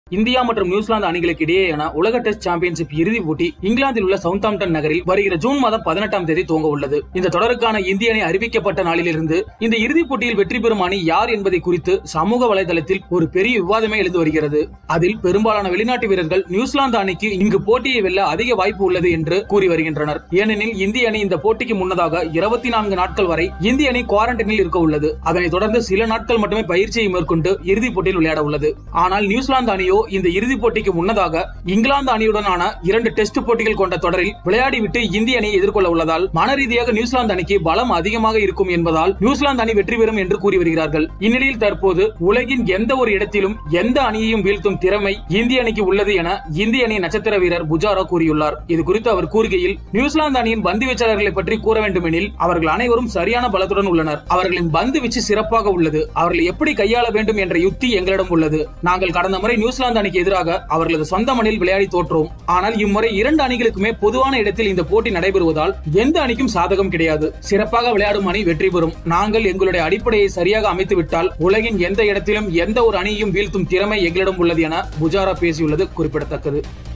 India மற்றும் New Zealand அணிகளுக்கு இடையேயான உலக டெஸ்ட் சாம்பியன்ஷிப் இறுதிப் போட்டி இங்கிலாந்தில் உள்ள சவுத்தாம்டன் நகரில் வருகிற ஜூன் மாதம் பதினெட்டாம் தேதி துவங்க உள்ளது இந்த தொடருக்கான இந்திய அணி அறிவிக்கப்பட்ட நாளிலிருந்து இந்த இறுதிப் போட்டியில் வெற்றி பெறும் அணி யார் என்பதை குறித்து சமூக வலைதளத்தில் ஒரு பெரிய விவாதமே எழுந்து வருகிறது அதில் பெரும்பாலான வெளிநாட்டு வீரர்கள் நியூசிலாந்து அணிக்கு இங்கு போட்டியை வெல்ல அதிக வாய்ப்பு உள்ளது என்று கூறி வருகின்றனர் ஏனெனில் இந்திய அணி இந்த போட்டிக்கு முன்னதாக இருபத்தி நான்கு நாட்கள் வரை இந்திய அணி குவாரண்டைனில் இருக்க உள்ளது அதனைத் தொடர்ந்து சில நாட்கள் மட்டுமே பயிற்சியை மேற்கொண்டு இறுதிப் போட்டியில் விளையாட உள்ளது ஆனால் நியூசிலாந்து அணியோ இந்த இறுதிப் போட்டிக்கு முன்னதாக இங்கிலாந்து அணியுடனான இரண்டு டெஸ்ட் போட்டிகள் கொண்ட தொடரில் விளையாடிவிட்டு இந்திய அணியை எதிர்கொள்ள உள்ளதால் மன ரீதியாக நியூசிலாந்து அணிக்கு பலம் அதிகமாக இருக்கும் என்பதால் நியூசிலாந்து அணி வெற்றி பெறும் என்று கூறி வருகிறார்கள் இந்நிலையில் தற்போது உலகின் எந்த ஒரு இடத்திலும் எந்த அணியையும் வீழ்த்தும் திறமை இந்திய அணிக்கு உள்ளது என இந்திய அணி நட்சத்திர வீரர் புஜாரா கூறியுள்ளார் இது குறித்து அவர் கூறுகையில் நியூசிலாந்து அணியின் பந்து வீச்சாளர்களை பற்றி கூற வேண்டுமெனில் அவர்கள் அனைவரும் சரியான பலத்துடன் உள்ளனர் அவர்களின் பந்து வீச்சு சிறப்பாக உள்ளது அவர்களை எப்படி கையாள வேண்டும் என்ற யுக்தி எங்களிடம் உள்ளது நாங்கள் கடந்த முறை நியூசிலாந்து அணிக்கு எதிராக அவர்களது சொந்த மண்ணில் விளையாடி தோற்றோம் ஆனால் இம்முறை இரண்டு அணிகளுக்குமே பொதுவான இடத்தில் இந்த போட்டி நடைபெறுவதால் எந்த அணிக்கும் சாதகம் கிடையாது சிறப்பாக விளையாடும் அணி வெற்றி பெறும் நாங்கள் எங்களுடைய அடிப்படையை சரியாக அமைத்து விட்டால் உலகின் எந்த இடத்திலும் எந்த ஒரு அணியையும் வீழ்த்தும் திறமை எங்களிடம் உள்ளது என புஜாரா பேசியுள்ளது குறிப்பிடத்தக்கது